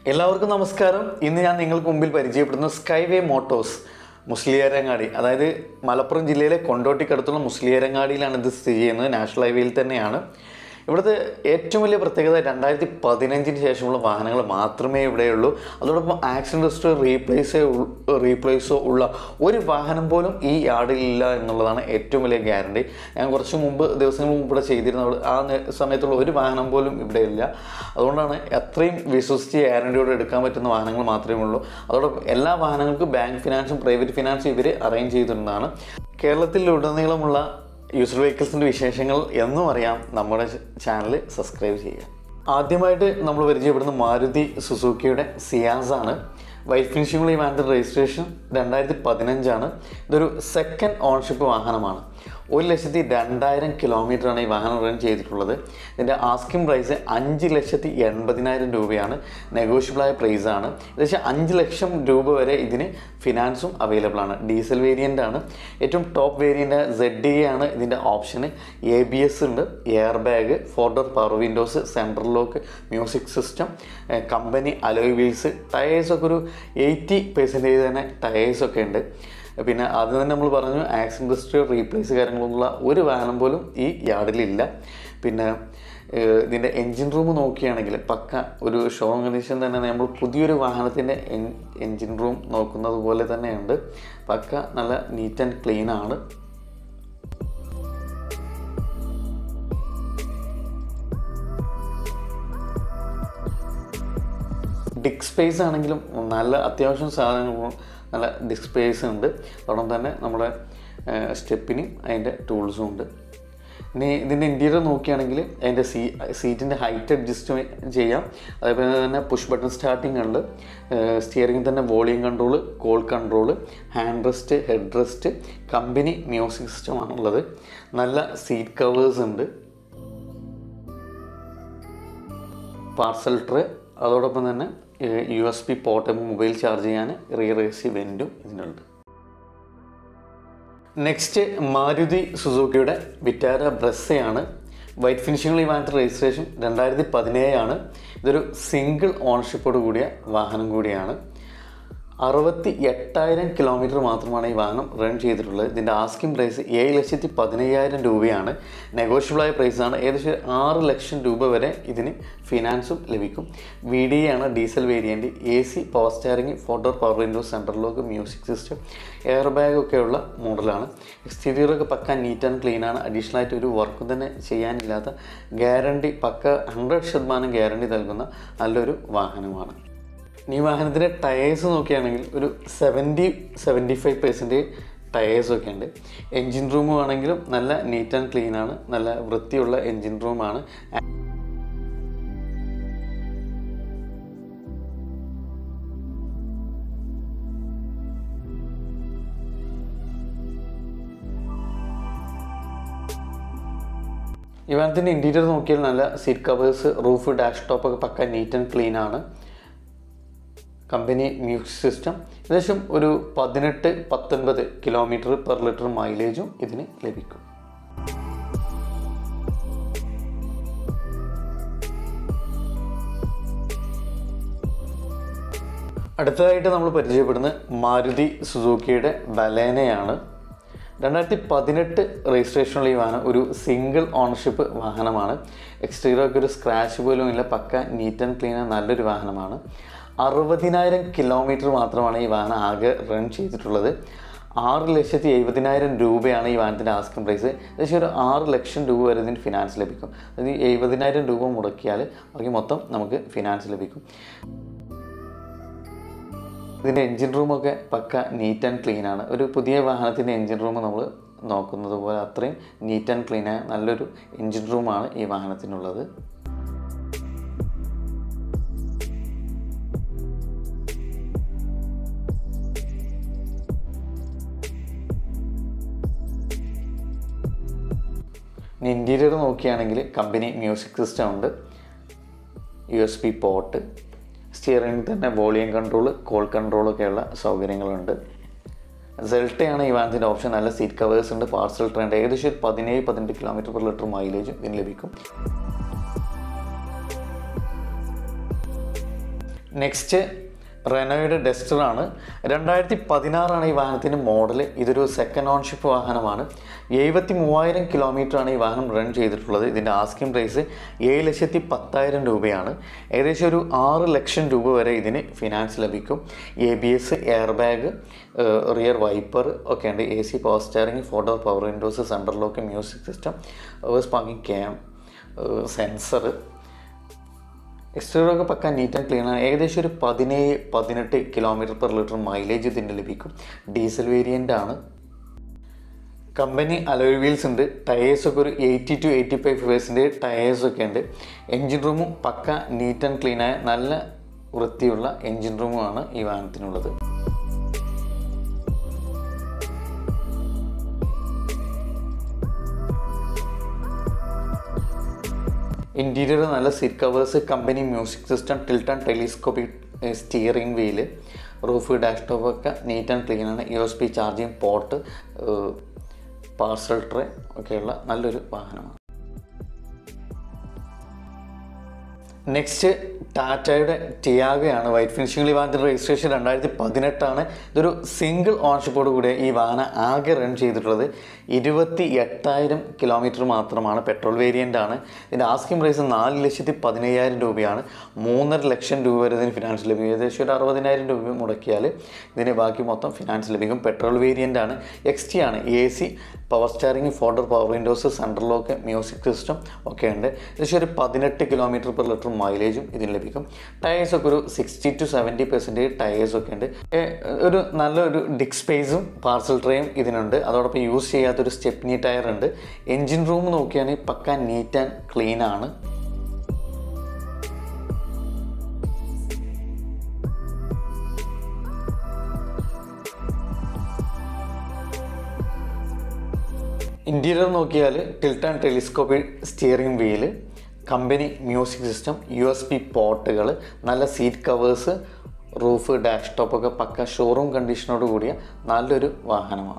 എല്ലാവർക്കും നമസ്കാരം ഇന്ന് ഞാൻ നിങ്ങൾക്ക് മുമ്പിൽ പരിചയപ്പെടുന്ന സ്കൈവേ മോട്ടോഴ്സ് മുസ്ലിയാരങ്ങാടി അതായത് മലപ്പുറം ജില്ലയിലെ കൊണ്ടോട്ടിക്കടുത്തുള്ള മുസ്ലിയാരങ്ങാടിയിലാണ് ഇത് സ്ഥിതി ചെയ്യുന്നത് നാഷണൽ ഹൈവേയിൽ തന്നെയാണ് ഇവിടുത്തെ ഏറ്റവും വലിയ പ്രത്യേകത രണ്ടായിരത്തി പതിനഞ്ചിന് ശേഷമുള്ള വാഹനങ്ങൾ മാത്രമേ ഇവിടെയുള്ളൂ അതോടൊപ്പം ആക്സിഡൻറ്റ് രജിസ്റ്റർ റീപ്ലേസോ റീപ്ലേസോ ഉള്ള ഒരു വാഹനം പോലും ഈ യാർഡിലില്ല എന്നുള്ളതാണ് ഏറ്റവും വലിയ ഗ്യാരണ്ടി ഞാൻ കുറച്ച് മുമ്പ് ദിവസങ്ങൾ മുമ്പ് ഇവിടെ ചെയ്തിരുന്ന ആ നേ- സമയത്തുള്ള ഒരു വാഹനം പോലും ഇവിടെ ഇല്ല അതുകൊണ്ടാണ് അത്രയും വിശ്വസിച്ച് ഗ്യാരണ്ടിയോടെ എടുക്കാൻ പറ്റുന്ന വാഹനങ്ങൾ മാത്രമേ ഉള്ളൂ അതോടൊപ്പം എല്ലാ വാഹനങ്ങൾക്കും ബാങ്ക് ഫിനാൻസും പ്രൈവറ്റ് ഫിനാൻസും ഇവർ അറേഞ്ച് ചെയ്തിരുന്നതാണ് കേരളത്തിലുടനീളമുള്ള യൂസർ വെഹിക്കിൾസിൻ്റെ വിശേഷങ്ങൾ എന്നും അറിയാം നമ്മുടെ ചാനൽ സബ്സ്ക്രൈബ് ചെയ്യുക ആദ്യമായിട്ട് നമ്മൾ പരിചയപ്പെടുന്ന മാരുതി സുസുക്കിയുടെ സിയാസ് ആണ് വൈറ്റ് ഫിനിഷിംഗ് ഈ വാഹനത്തിൻ്റെ രജിസ്ട്രേഷൻ രണ്ടായിരത്തി പതിനഞ്ചാണ് ഇതൊരു സെക്കൻഡ് ഓൺഷിപ്പ് വാഹനമാണ് ഒരു ലക്ഷത്തി രണ്ടായിരം കിലോമീറ്ററാണ് ഈ വാഹനം റൺ ചെയ്തിട്ടുള്ളത് ഇതിൻ്റെ ആസ്കിംഗ് പ്രൈസ് അഞ്ച് ലക്ഷത്തി എൺപതിനായിരം രൂപയാണ് നെഗോഷ്യബിളായ പ്രൈസാണ് ഏകദേശം അഞ്ച് ലക്ഷം രൂപ വരെ ഇതിന് ഫിനാൻസും അവൈലബിൾ ആണ് ഡീസൽ വേരിയൻ്റ് ആണ് ഏറ്റവും ടോപ്പ് വേരിയൻ്റ് സെഡ് ഡി ആണ് ഇതിൻ്റെ ഓപ്ഷന് എ ബി എസ് ഉണ്ട് air bag four door power windows central lock music system company alloy wheels ടയേഴ്സൊക്കെ ഒരു എയ്റ്റി പെർസെൻറ്റേജ് തന്നെ ടയേഴ്സൊക്കെ ഉണ്ട് പിന്നെ ആദ്യം തന്നെ നമ്മൾ പറഞ്ഞു ആക്സിഡൻറ്റ് ഹിസ്റ്ററി റീപ്ലേസ് കാര്യങ്ങളൊന്നുള്ള ഒരു വാഹനം പോലും ഈ യാർഡിലില്ല പിന്നെ ഏഹ്, ഇതിൻ്റെ എൻജിൻ റൂം നോക്കുകയാണെങ്കിൽ പക്ക ഒരു ഷോ കണ്ടീഷൻ തന്നെ നമ്മൾ പുതിയൊരു വാഹനത്തിൻ്റെ എൻജിൻ റൂം നോക്കുന്നത് പോലെ തന്നെയുണ്ട് പക്ക നല്ല നീറ്റ് ആൻഡ് ക്ലീൻ ആണ് ഡിസ്ക് സ്പേസ് ആണെങ്കിലും നല്ല അത്യാവശ്യം സാധനങ്ങളും നല്ല ഡിസ്ക് സ്പേസ് ഉണ്ട് അതോടൊപ്പം തന്നെ നമ്മുടെ സ്റ്റെപ്പിനും അതിൻ്റെ ടൂൾസും ഉണ്ട് ഇനി ഇതിൻ്റെ ഇൻറ്റീരിയർ നോക്കുകയാണെങ്കിൽ അതിൻ്റെ സീ സീറ്റിൻ്റെ ഹൈറ്റ് അഡ്ജസ്റ്റ് ചെയ്യാം അതേപോലെ തന്നെ പുഷ് ബട്ടൺ സ്റ്റാർട്ടിംഗ് ഉണ്ട് സ്റ്റിയറിംഗിൽ തന്നെ volume control call control hand rest head rest company music സിസ്റ്റമാണുള്ളത് നല്ല സീറ്റ് കവേഴ്സ് ഉണ്ട് പാർസൽ ട്രേ അതോടൊപ്പം തന്നെ U S B port mobile charge ചെയ്യാൻ റിയർ എ സി വെൻറ്റും ഇതിനുണ്ട് നെക്സ്റ്റ് മാരുതി സുസുക്കിയുടെ വിറ്റാര ബ്രസ്സയാണ് വൈറ്റ് ഫിനിഷിംഗ് ഈ വാഹനത്തിൻ്റെ രജിസ്ട്രേഷൻ രണ്ടായിരത്തി പതിനേഴാണ് ഇതൊരു സിംഗിൾ ഓണർഷിപ്പോട് കൂടിയ വാഹനം കൂടിയാണ് അറുപത്തി എട്ടായിരം കിലോമീറ്റർ മാത്രമാണ് ഈ വാഹനം റൺ ചെയ്തിട്ടുള്ളത് ഇതിൻ്റെ ആസ്കിംഗ് പ്രൈസ് ഏഴ് ലക്ഷത്തി പതിനയ്യായിരം രൂപയാണ് നെഗോഷ്യബിളായ പ്രൈസാണ് ഏകദേശം ആറ് ലക്ഷം രൂപ വരെ ഇതിന് ഫിനാൻസും ലഭിക്കും വി ഡി ആണ് diesel variant A C power steering four door power window central lock music system air bag ഒക്കെയുള്ള മോഡലാണ് എക്സ്റ്റീരിയറൊക്കെ പക്ക നീറ്റ് ആൻഡ് ക്ലീൻ ആണ് അഡീഷണൽ ആയിട്ട് ഒരു വർക്കും തന്നെ ചെയ്യാനില്ലാത്ത ഗ്യാരണ്ടി പക്ക ഹൺഡ്രഡ് ശതമാനം ഗ്യാരണ്ടി നൽകുന്ന നല്ലൊരു വാഹനമാണ് ഈ വാഹനത്തിൻ്റെ ടയേഴ്സ് നോക്കുകയാണെങ്കിൽ ഒരു സെവൻറ്റി സെവൻറ്റി ഫൈവ് പെർസെൻറ്റേജ് ടയേഴ്സൊക്കെ ഉണ്ട് എൻജിൻ റൂം ആണെങ്കിലും നല്ല നീറ്റ് ആൻഡ് ക്ലീൻ ആണ് നല്ല വൃത്തിയുള്ള എൻജിൻ റൂമാണ് ഈ വാഹനത്തിൻ്റെ ഇൻറ്റീരിയർ നോക്കിയാൽ നല്ല seat covers roof dash top ഒക്കെ പക്ക നീറ്റ് ആൻഡ് ക്ലീൻ ആണ് കമ്പനി മ്യൂസിക് സിസ്റ്റം ഏകദേശം ഒരു പതിനെട്ട് പത്തൊൻപത് കിലോമീറ്റർ പെർ ലിറ്റർ മൈലേജും ഇതിന് ലഭിക്കും അടുത്തതായിട്ട് നമ്മൾ പരിചയപ്പെടുന്നത് മാരുതി സുസുക്കിയുടെ ബലേനയാണ് രണ്ടായിരത്തി പതിനെട്ട് രജിസ്ട്രേഷനുള്ള ഈ വാഹനം ഒരു സിംഗിൾ ഓണർഷിപ്പ് വാഹനമാണ് എക്സ്റ്റീരിയറൊക്കെ ഒരു സ്ക്രാച്ച് പോലും ഇല്ല പക്ക നീറ്റ് ആൻഡ് ക്ലീൻ നല്ലൊരു വാഹനമാണ് അറുപതിനായിരം കിലോമീറ്റർ മാത്രമാണ് ഈ വാഹനം ആകെ റൺ ചെയ്തിട്ടുള്ളത് ആറ് ലക്ഷത്തി എഴുപതിനായിരം രൂപയാണ് ഈ വാഹനത്തിൻ്റെ ആസ്കിംഗ് പ്രൈസ് ഏകദേശം ഒരു ആറ് ലക്ഷം രൂപ വരെ ഇതിന് ഫിനാൻസ് ലഭിക്കും അതായത് എഴുപതിനായിരം രൂപ മുടക്കിയാൽ ബാക്കി മൊത്തം നമുക്ക് ഫിനാൻസ് ലഭിക്കും ഇതിൻ്റെ എൻജിൻ റൂമൊക്കെ പക്ക നീറ്റ് ആൻഡ് ക്ലീൻ ആണ് ഒരു പുതിയ വാഹനത്തിൻ്റെ എൻജിൻ റൂം നമ്മൾ നോക്കുന്നത് പോലെ അത്രയും നീറ്റ് ആൻഡ് ക്ലീൻ ആയ നല്ലൊരു എൻജിൻ റൂമാണ് ഈ വാഹനത്തിനുള്ളത് ഇനി ഇൻറ്റീരിയർ നോക്കുകയാണെങ്കിൽ കമ്പനി മ്യൂസിക് സിസ്റ്റം ഉണ്ട് യു എസ് പി പോർട്ട് സ്റ്റിയറിംഗിൽ തന്നെ വോളിയം കൺട്രോൾ കോൾ കൺട്രോളൊക്കെയുള്ള സൗകര്യങ്ങളുണ്ട് സെൽട്ടയാണ് ഈ വാഹനത്തിൻ്റെ ഓപ്ഷൻ നല്ല സീറ്റ് കവേഴ്സ് ഉണ്ട് പാർസൽ ട്രെയിൻ ഏകദേശം ഒരു പതിനേഴ് പതിനെട്ട് കിലോമീറ്റർ പെർ ലിറ്റർ മൈലേജും ഇതിന് ലഭിക്കും നെക്സ്റ്റ് റെനോയുടെ ഡസ്റ്ററാണ് രണ്ടായിരത്തി പതിനാറാണ് ഈ വാഹനത്തിൻ്റെ മോഡൽ ഇതൊരു സെക്കൻഡ് ഓൺഷിപ്പ് വാഹനമാണ് എഴുപത്തി മൂവായിരം കിലോമീറ്ററാണ് ഈ വാഹനം റൺ ചെയ്തിട്ടുള്ളത് ഇതിൻ്റെ ആസ്കിംഗ് പ്രൈസ് ഏഴ് ലക്ഷത്തി പത്തായിരം രൂപയാണ് ഏകദേശം ഒരു ആറ് ലക്ഷം രൂപ വരെ ഇതിന് ഫിനാൻസ് ലഭിക്കും A B S air bag rear wiper ഒക്കെ ഉണ്ട് A C power steering four door power windows central lock music system parking cam sensor എക്സ്റ്റീരിയറൊക്കെ പക്ക നീറ്റ് ആൻഡ് ക്ലീൻ ആണ് ഏകദേശം ഒരു പതിനേഴ് പതിനെട്ട് കിലോമീറ്റർ പെർ ലിറ്റർ മൈലേജ് ഇതിൻ്റെ ലഭിക്കും ഡീസൽ വേരിയൻ്റ് ആണ് കമ്പനി അലോയ് വീൽസ് ഉണ്ട് ടയേഴ്സ് ഒക്കെ ഒരു എയ്റ്റി ടു എയ്റ്റി ഫൈവ് പേഴ്സിൻ്റെ ടയേഴ്സ് ഒക്കെ ഉണ്ട് എൻജിൻ റൂമും പക്ക നീറ്റ് ആൻഡ് ക്ലീൻ ആയ നല്ല വൃത്തിയുള്ള എൻജിൻ റൂമുമാണ് ഈ വാഹനത്തിനുള്ളത് ഇൻറ്റീരിയർ നല്ല seat covers company music system tilt and telescopic steering wheel roof dash top ഒക്കെ നീറ്റ് ആൻഡ് ക്ലീൻ ആണ് U S B charging port parcel tray ഒക്കെയുള്ള നല്ലൊരു വാഹനമാണ് നെക്സ്റ്റ് ടാറ്റയുടെ ടിയാഗയാണ് വൈറ്റ് ഫിനിഷിംഗ് ഈ വാഹനത്തിൻ്റെ രജിസ്ട്രേഷൻ രണ്ടായിരത്തി പതിനെട്ടാണ് ഇതൊരു സിംഗിൾ ഓൺഷിപ്പോട് കൂടി ഈ വാഹനം ആകെ റൺ ചെയ്തിട്ടുള്ളത് ഇരുപത്തി എട്ടായിരം കിലോമീറ്റർ മാത്രമാണ് പെട്രോൾ വേരിയൻ്റ് ആണ് ഇതിൻ്റെ ആസ്കിംഗ് പ്രൈസ് നാല് ലക്ഷത്തി പതിനയ്യായിരം രൂപയാണ് മൂന്നര ലക്ഷം രൂപ വരെ ഇതിന് ഫിനാൻസ് ലഭിക്കും ഏകദേശം ഒരു അറുപതിനായിരം രൂപ മുടക്കിയാൽ ഇതിന് ബാക്കി മൊത്തം ഫിനാൻസ് ലഭിക്കും പെട്രോൾ വേരിയൻ്റ് ആണ് എക്സ് ടി ആണ് A C power steering four door power windows central lock music system ഒക്കെ ഉണ്ട് ഏകദേശം ഒരു പതിനെട്ട് കിലോമീറ്റർ പെർ ലിറ്റർ മൈലേജും ഇതിന് ലഭിക്കും ടയേഴ്സ് ഒക്കെ ഒരു sixty to seventy percentage tyres ഒക്കെ ഉണ്ട് ഏ, ഒരു നല്ലൊരു ഡിക് സ്പേസും പാർസൽ ട്രേയും ഇതിനുണ്ട് അതോടൊപ്പം യൂസ് ചെയ്യാത്തൊരു സ്റ്റെപ്നി ടയർ ഉണ്ട് എൻജിൻ റൂം നോക്കിയാണെങ്കിൽ പക്ക നീറ്റ് ആൻഡ് ക്ലീൻ ആണ് ഇൻറ്റീരിയർ നോക്കിയാൽ tilt and telescopic steering wheel company music system U S B പോർട്ടുകൾ നല്ല സീറ്റ് കവേഴ്സ് റൂഫ് ഡാഷ് ടോപ്പൊക്കെ പക്ക ഷോറൂം കണ്ടീഷനോട് കൂടിയ നല്ലൊരു വാഹനമാണ്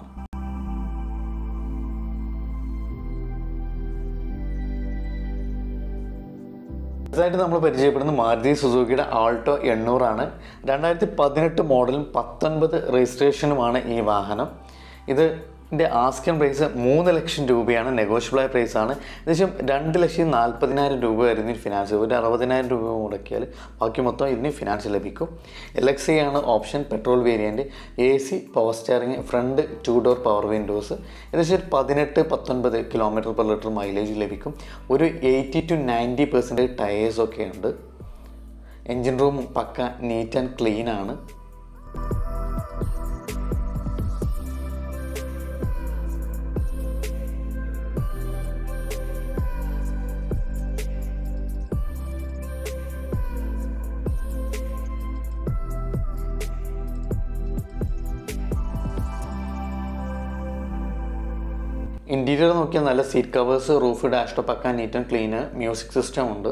അടുത്തതായിട്ട് നമ്മൾ പരിചയപ്പെടുന്നത് മാരുതി സുസുക്കിയുടെ ആൾട്ടോ എണ്ണൂറാണ് രണ്ടായിരത്തി പതിനെട്ട് മോഡലും പത്തൊൻപത് രജിസ്ട്രേഷനുമാണ് ഈ വാഹനം ഇത് ഇതിൻ്റെ ആസ്കിൻ പ്രൈസ് മൂന്ന് ലക്ഷം രൂപയാണ് നെഗോഷ്യബിളായ പ്രൈസാണ് ഏകദേശം രണ്ട് ലക്ഷം നാൽപ്പതിനായിരം രൂപ വരുന്ന ഫിനാൻസ് ഒരു അറുപതിനായിരം രൂപ മുടക്കിയാൽ ബാക്കി മൊത്തം ഇതിന് ഫിനാൻസ് ലഭിക്കും എൽ എക്സ് ഐ ആണ് option petrol variant A C power steering front two door power windows ഏകദേശം ഒരു പതിനെട്ട് പത്തൊൻപത് കിലോമീറ്റർ പെർ ലിറ്റർ മൈലേജ് ലഭിക്കും ഒരു eighty to ninety percentage tyres ഒക്കെ ഉണ്ട് engine room pucca neat and clean ആണ് ഇൻറ്റീരിയർ നോക്കിയാൽ നല്ല seat covers roof dash top ഒക്കെ neat and clean music system ഉണ്ട്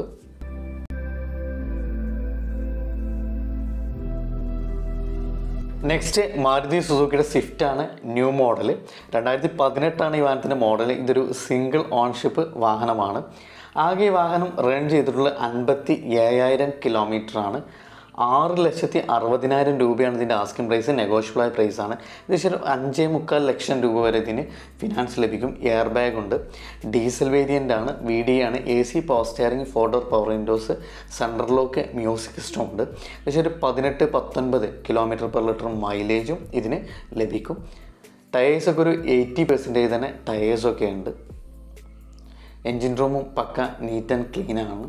നെക്സ്റ്റ് മാരുതി സുസുക്കിയുടെ സ്വിഫ്റ്റ് ആണ് ന്യൂ മോഡൽ രണ്ടായിരത്തി പതിനെട്ടാണ് ഈ വാഹനത്തിൻ്റെ മോഡൽ ഇതൊരു സിംഗിൾ ഓൺഷിപ്പ് വാഹനമാണ് ആകെ ഈ വാഹനം റൺ ചെയ്തിട്ടുള്ളത് അൻപത്തി ഏഴായിരം കിലോമീറ്ററാണ് ആറ് ലക്ഷത്തി അറുപതിനായിരം രൂപയാണ് ഇതിൻ്റെ ആസ്കിംഗ് പ്രൈസ് നെഗോഷ്യബിളായ പ്രൈസാണ് ഏകദേശം ഒരു അഞ്ചേ മുക്കാൽ ലക്ഷം രൂപ വരെ ഇതിന് ഫിനാൻസ് ലഭിക്കും എയർ ബാഗ് ഉണ്ട് ഡീസൽ വേരിയൻ്റ് ആണ് വി ഡി ആണ് A C power steering four door power windows central lock music system ഉണ്ട് ഏകദേശം ഒരു പതിനെട്ട് പത്തൊൻപത് കിലോമീറ്റർ പെർ ലിറ്റർ മൈലേജും ഇതിന് ലഭിക്കും ടയേഴ്സൊക്കെ ഒരു എയ്റ്റി പെർസെൻറ്റേജ് തന്നെ ടയേഴ്സൊക്കെ ഉണ്ട് എൻജിൻ റൂമും പക്ക നീറ്റ് ആൻഡ് ക്ലീൻ ആണ്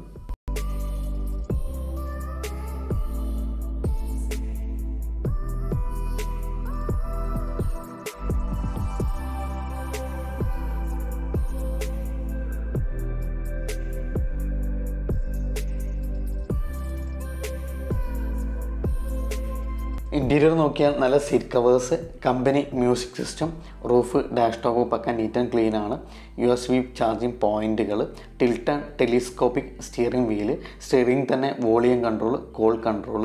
ഇൻറ്റീരിയർ നോക്കിയാൽ നല്ല seat covers company music system roof dash top pakka neat and clean ആണ് യു എസ് വി ചാർജിങ് പോയിന്റുകൾ tilt and telescopic steering wheel steering തന്നെ volume control call control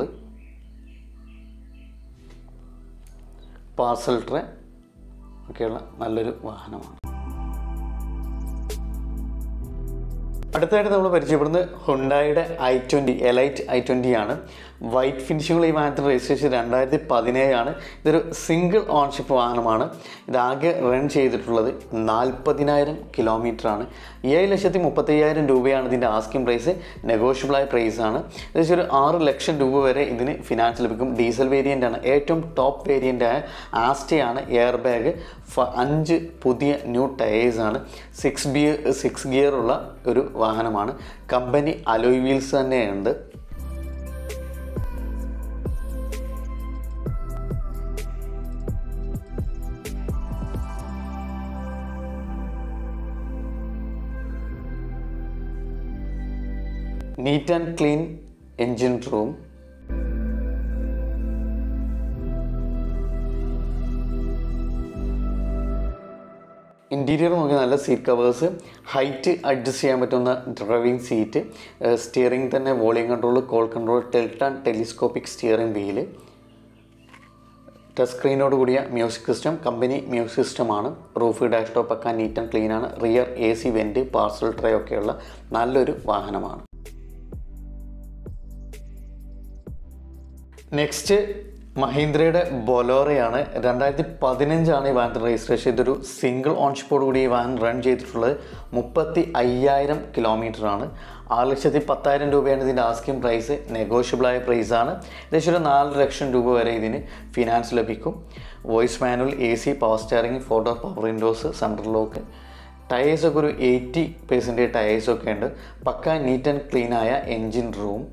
parcel tray ഒക്കെയുള്ള നല്ലൊരു വാഹനമാണ് അടുത്തതായിട്ട് നമ്മൾ പരിചയപ്പെടുന്നത് ഹുണ്ടായുടെ I twenty elite I twenty ആണ് വൈറ്റ് ഫിനിഷിങ്ങുള്ള ഈ വാഹനത്തിൻ്റെ രജിസ്ട്രേഷൻ രണ്ടായിരത്തി പതിനേഴാണ് ഇതൊരു സിംഗിൾ ഓൺഷിപ്പ് വാഹനമാണ് ഇതാകെ റൺ ചെയ്തിട്ടുള്ളത് നാൽപ്പതിനായിരം കിലോമീറ്ററാണ് ഏഴ് ലക്ഷത്തി മുപ്പത്തയ്യായിരം രൂപയാണ് ഇതിൻ്റെ ആസ്കിംഗ് പ്രൈസ് നെഗോഷ്യബിളായ പ്രൈസാണ് ഏകദേശം ഒരു ആറ് ലക്ഷം രൂപ വരെ ഇതിന് ഫിനാൻസ് ലഭിക്കും ഡീസൽ വേരിയൻ്റ് ആണ് ഏറ്റവും ടോപ്പ് വേരിയൻ്റായ ആസ്റ്റയാണ് എയർ ബാഗ് അഞ്ച് പുതിയ ന്യൂ ടയേഴ്സാണ് സിക്സ് ബിയർ സിക്സ് ഗിയർ ഉള്ള ഒരു വാഹനമാണ് കമ്പനി അലോയ് വീൽസ് തന്നെയുണ്ട് neat and clean engine room interior നോക്കി നല്ല സീറ്റ് കവേഴ്സ് ഹൈറ്റ് അഡ്ജസ്റ്റ് ചെയ്യാൻ പറ്റുന്ന ഡ്രൈവിംഗ് സീറ്റ് സ്റ്റിയറിംഗ് തന്നെ volume control call control tilt and telescopic steering wheel touch സ്ക്രീനോട് കൂടിയ മ്യൂസിക് സിസ്റ്റം കമ്പനി മ്യൂസിക് സിസ്റ്റമാണ് റൂഫ് ഡാഷ് ടോപ്പ് ഒക്കെ നീറ്റ് ആൻഡ് ക്ലീൻ ആണ് rear A C went parcel tray ഒക്കെയുള്ള നല്ലൊരു വാഹനമാണ് നെക്സ്റ്റ് മഹീന്ദ്രയുടെ ബൊലോറയാണ് രണ്ടായിരത്തി പതിനഞ്ചാണ് ഈ വാഹനത്തിന് രജിസ്ട്രേഷൻ ഇതൊരു സിംഗിൾ ഓൺഷിപ്പോട് കൂടി ഈ വാഹനം റൺ ചെയ്തിട്ടുള്ളത് മുപ്പത്തി അയ്യായിരം കിലോമീറ്ററാണ് ആറ് ലക്ഷത്തി പത്തായിരം രൂപയാണ് ഇതിൻ്റെ ആസ്കിംഗ് പ്രൈസ് നെഗോഷ്യബിളായ പ്രൈസാണ് ഏകദേശം ഒരു നാല് ലക്ഷം രൂപ വരെ ഇതിന് ഫിനാൻസ് ലഭിക്കും voice manual A C power steering four door power windows central lock ടയേഴ്സൊക്കെ ഒരു എയ്റ്റി പെർസെൻറ്റേജ് ടയേഴ്സൊക്കെ ഉണ്ട് പക്ക നീറ്റ് ആൻഡ് ക്ലീൻ ആയ എൻജിൻ റൂം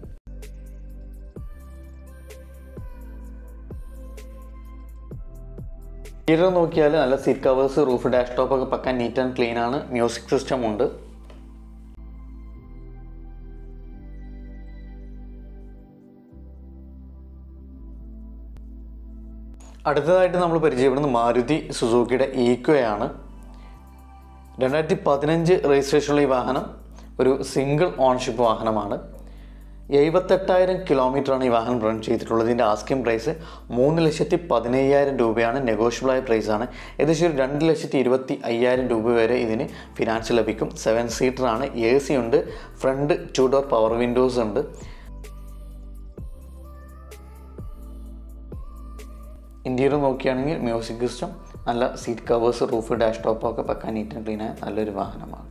ഇന്റീരിയർ നോക്കിയാൽ നല്ല seat covers roof dash top ഒക്കെ പക്കാൻ നീറ്റ് ആൻഡ് ക്ലീൻ ആണ് മ്യൂസിക് സിസ്റ്റം ഉണ്ട് അടുത്തതായിട്ട് നമ്മൾ പരിചയപ്പെടുന്നത് മാരുതി സുസുക്കിയുടെ ഈക്കോയാണ് രണ്ടായിരത്തി പതിനഞ്ച് രജിസ്ട്രേഷനുള്ള ഈ വാഹനം ഒരു സിംഗിൾ ഓൺഷിപ്പ് വാഹനമാണ് എഴുപത്തെട്ടായിരം കിലോമീറ്ററാണ് ഈ വാഹനം റൺ ചെയ്തിട്ടുള്ളത് ഇതിൻ്റെ ആസ്കിംഗ് പ്രൈസ് മൂന്ന് ലക്ഷത്തി പതിനയ്യായിരം രൂപയാണ് നെഗോഷ്യബിളായ പ്രൈസാണ് ഏകദേശം ഒരു രണ്ട് ലക്ഷത്തി ഇരുപത്തി അയ്യായിരം രൂപ വരെ ഇതിന് ഫിനാൻസ് ലഭിക്കും സെവൻ സീറ്ററാണ് എ സി ഉണ്ട് front two door power windows ഉണ്ട് ഇൻറ്റീരിയർ നോക്കുകയാണെങ്കിൽ മ്യൂസിക് സിസ്റ്റം നല്ല സീറ്റ് കവേഴ്സ് റൂഫ് ഡാഷ് ടോപ്പൊക്കെ പക്കാൻ നീറ്റ് ആൻഡ് ക്ലീനായ നല്ലൊരു വാഹനമാണ്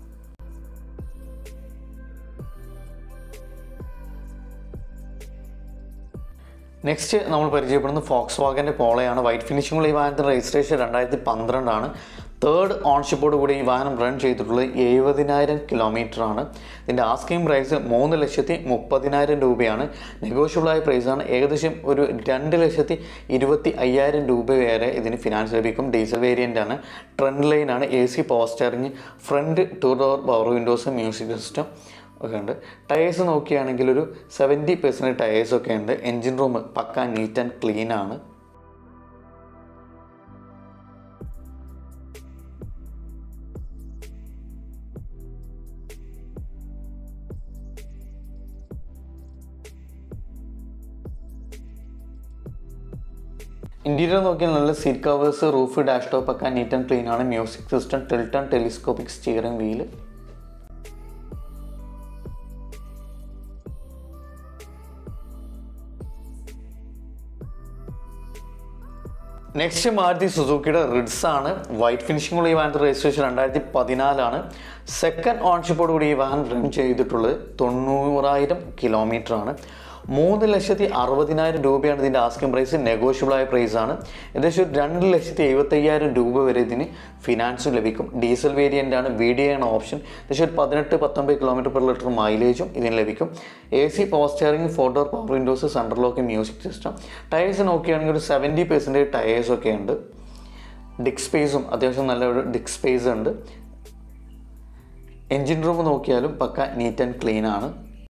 നെക്സ്റ്റ് നമ്മൾ പരിചയപ്പെടുന്നത് ഫോക്സ് വാഗൻ്റെ പോളയാണ് വൈറ്റ് ഫിനിഷിങ്ങുള്ള ഈ വാഹനത്തിൻ്റെ രജിസ്ട്രേഷൻ രണ്ടായിരത്തി പന്ത്രണ്ടാണ് തേർഡ് ഓൺഷിപ്പോട് കൂടി ഈ വാഹനം റൺ ചെയ്തിട്ടുള്ളത് എഴുപതിനായിരം കിലോമീറ്ററാണ് ഇതിൻ്റെ ആസ്കിംഗ് പ്രൈസ് മൂന്ന് ലക്ഷത്തി മുപ്പതിനായിരം രൂപയാണ് നെഗോഷ്യബിളായ പ്രൈസാണ് ഏകദേശം ഒരു രണ്ട് ലക്ഷത്തി ഇരുപത്തി അയ്യായിരം രൂപ വരെ ഇതിന് ഫിനാൻസ് ലഭിക്കും ഡീസൽ വേരിയൻ്റ് ആണ് ട്രെൻഡ് ലൈനാണ് A C power steering front two door power windows music system ഒക്കെ ഉണ്ട് ടയേഴ്സ് നോക്കുകയാണെങ്കിൽ ഒരു സെവൻറ്റി പെർസെൻറ്റ് ടയേഴ്സൊക്കെ ഉണ്ട് engine room pucca neat and clean ആണ് ഇന്റീരിയർ നോക്കിയാൽ നല്ല seat covers roof dash top ഒക്കെ നീറ്റ് ആൻഡ് ക്ലീൻ ആണ് music system tilt and telescopic steering wheel next Maruti സുസുക്കിയുടെ റിഡ്സ് ആണ് വൈറ്റ് ഫിനിഷിംഗുള്ള ഈ വാഹനത്തിന്റെ രജിസ്ട്രേഷൻ രണ്ടായിരത്തി പതിനാലാണ് സെക്കൻഡ് ഓൺഷിപ്പോട് കൂടി ഈ വാഹനം റൺ ചെയ്തിട്ടുള്ളത് തൊണ്ണൂറായിരം കിലോമീറ്റർ ആണ് മൂന്ന് ലക്ഷത്തി അറുപതിനായിരം രൂപയാണ് ഇതിൻ്റെ ആസ്കിംഗ് പ്രൈസ് നെഗോഷ്യബിളായ പ്രൈസാണ് ഏകദേശം ഒരു രണ്ട് ലക്ഷത്തി എഴുപത്തയ്യായിരം രൂപ വരെ ഇതിന് ഫിനാൻസും ലഭിക്കും ഡീസൽ വേരിയൻ്റ് ആണ് വി ഡി ആണ് ഓപ്ഷൻ ഏകദേശം ഒരു പതിനെട്ട് പത്തൊമ്പത് കിലോമീറ്റർ പെർ ലിറ്റർ മൈലേജും ഇതിന് ലഭിക്കും A C power steering four door power windows central lock music system tyres നോക്കുകയാണെങ്കിൽ ഒരു സെവൻറ്റി പെർസെൻറ്റേജ് ടയേഴ്സൊക്കെ ഉണ്ട് ഡിക് സ്പേസും അത്യാവശ്യം നല്ല ഒരു ഡിക് സ്പേസ് ഉണ്ട് എൻജിൻ റൂം നോക്കിയാലും പക്ക നീറ്റ് ആൻഡ് ക്ലീൻ ആണ്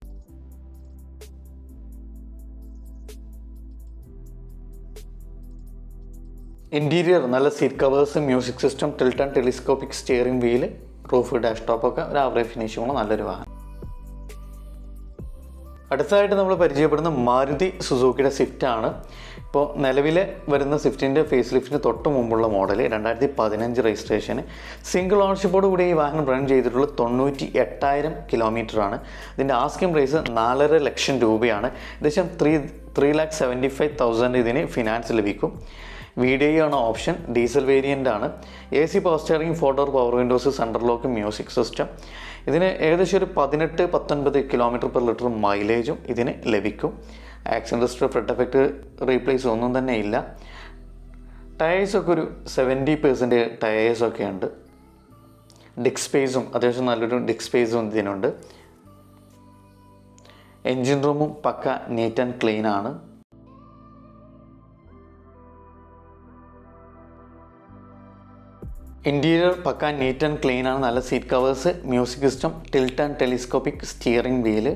ഇൻറ്റീരിയർ നല്ല seat covers music system tilt and telescopic steering wheel roof dash top ഒക്കെ ഒരു ആവറേജ് ഫിനിഷിങ്ങുള്ള നല്ലൊരു വാഹനം അടുത്തതായിട്ട് നമ്മൾ പരിചയപ്പെടുന്ന മാരുതി സുസൂക്കിയുടെ സ്വിഫ്റ്റ് ആണ് ഇപ്പോൾ നിലവിലെ വരുന്ന സ്വിഫ്റ്റിൻ്റെ ഫേസ് ലിഫ്റ്റിന് തൊട്ട് മുമ്പുള്ള മോഡൽ രണ്ടായിരത്തി പതിനഞ്ച് രജിസ്ട്രേഷന് സിംഗിൾ ഓണർഷിപ്പോട് കൂടി ഈ വാഹനം റൺ ചെയ്തിട്ടുള്ളത് തൊണ്ണൂറ്റി എട്ടായിരം കിലോമീറ്ററാണ് ഇതിൻ്റെ ആസ്കിംഗ് പ്രൈസ് നാലര ലക്ഷം രൂപയാണ് ഏകദേശം three three lakh seventy five thousand ഇതിന് ഫിനാൻസ് ലഭിക്കും വി ഡി ആണ് ഓപ്ഷൻ ഡീസൽ വേരിയൻ്റ് ആണ് A C power steering four door power windows central lock music system ഇതിന് ഏകദേശം ഒരു പതിനെട്ട് പത്തൊൻപത് കിലോമീറ്റർ പെർ ലിറ്റർ മൈലേജും ഇതിന് ലഭിക്കും accident history front effect replace ഒന്നും തന്നെ ഇല്ല ടയേഴ്സൊക്കെ ഒരു സെവൻറ്റി പെർസെൻറ്റ് ടയേഴ്സൊക്കെ ഉണ്ട് ഡിക് സ്പേസും അത്യാവശ്യം നല്ലൊരു ഡിക് സ്പേസും ഇതിനുണ്ട് എൻജിൻ റൂമും പക്ക നീറ്റ് ആൻഡ് ക്ലീൻ ആണ് interior pakka neat and clean ആണ് നല്ല seat covers music system tilt and telescopic steering wheel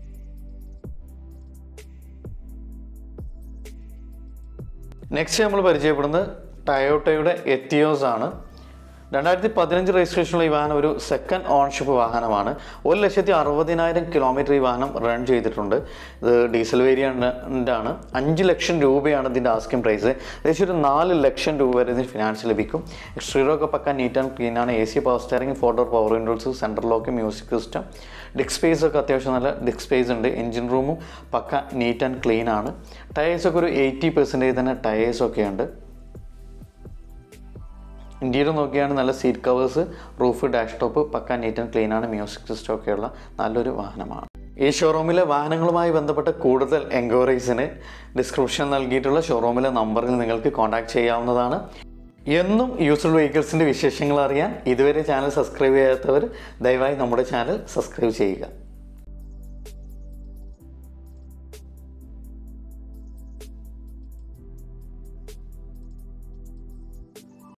next നമ്മൾ പരിചയപ്പെടുന്നത് ടയോട്ടയുടെ എത്തിയോസ് ആണ് രണ്ടായിരത്തി പതിനഞ്ച് രജിസ്ട്രേഷനുള്ള ഈ വാഹനം ഒരു സെക്കൻഡ് ഓൺഷിപ്പ് വാഹനമാണ് ഒരു ലക്ഷത്തി അറുപതിനായിരം കിലോമീറ്റർ ഈ വാഹനം റൺ ചെയ്തിട്ടുണ്ട് ഇത് ഡീസൽ വേരിയൻ്റ് ആണ് അഞ്ച് ലക്ഷം രൂപയാണ് ഇതിൻ്റെ ആസ്കിംഗ് പ്രൈസ് ഏകദേശം ഒരു നാല് ലക്ഷം രൂപ വരെ ഇതിന് ഫിനാൻസ് ലഭിക്കും എക്സ്ട്രീറോ ഒക്കെ പക്ക നീറ്റ് ആൻഡ് ക്ലീൻ ആണ് A C power steering four door power windows central lock music system dicky space ഒക്കെ അത്യാവശ്യം നല്ല ഡിക് സ്പേസ് ഉണ്ട് എഞ്ചിൻ റൂമും പക്ക നീറ്റ് ആൻഡ് ക്ലീൻ ആണ് ടയേഴ്സൊക്കെ ഒരു എയ്റ്റി പെർസെൻറ്റേജ് തന്നെ ടയേഴ്സൊക്കെ ഉണ്ട് ഇൻറ്റീരിയർ നോക്കിയാണ് നല്ല seat covers roof dash top pakka neat and clean ആണ് മ്യൂസിക് സിസ്റ്റം ഒക്കെയുള്ള നല്ലൊരു വാഹനമാണ് ഈ ഷോറൂമിലെ വാഹനങ്ങളുമായി ബന്ധപ്പെട്ട കൂടുതൽ എൻക്വയറീസിന് ഡിസ്ക്രിപ്ഷൻ നൽകിയിട്ടുള്ള ഷോറൂമിലെ നമ്പറിൽ നിങ്ങൾക്ക് കോൺടാക്ട് ചെയ്യാവുന്നതാണ് എന്നും യൂസ്ഫുൾ വെഹിക്കിൾസിൻ്റെ വിശേഷങ്ങൾ അറിയാൻ ഇതുവരെ ചാനൽ സബ്സ്ക്രൈബ് ചെയ്യാത്തവർ ദയവായി നമ്മുടെ ചാനൽ സബ്സ്ക്രൈബ് ചെയ്യുക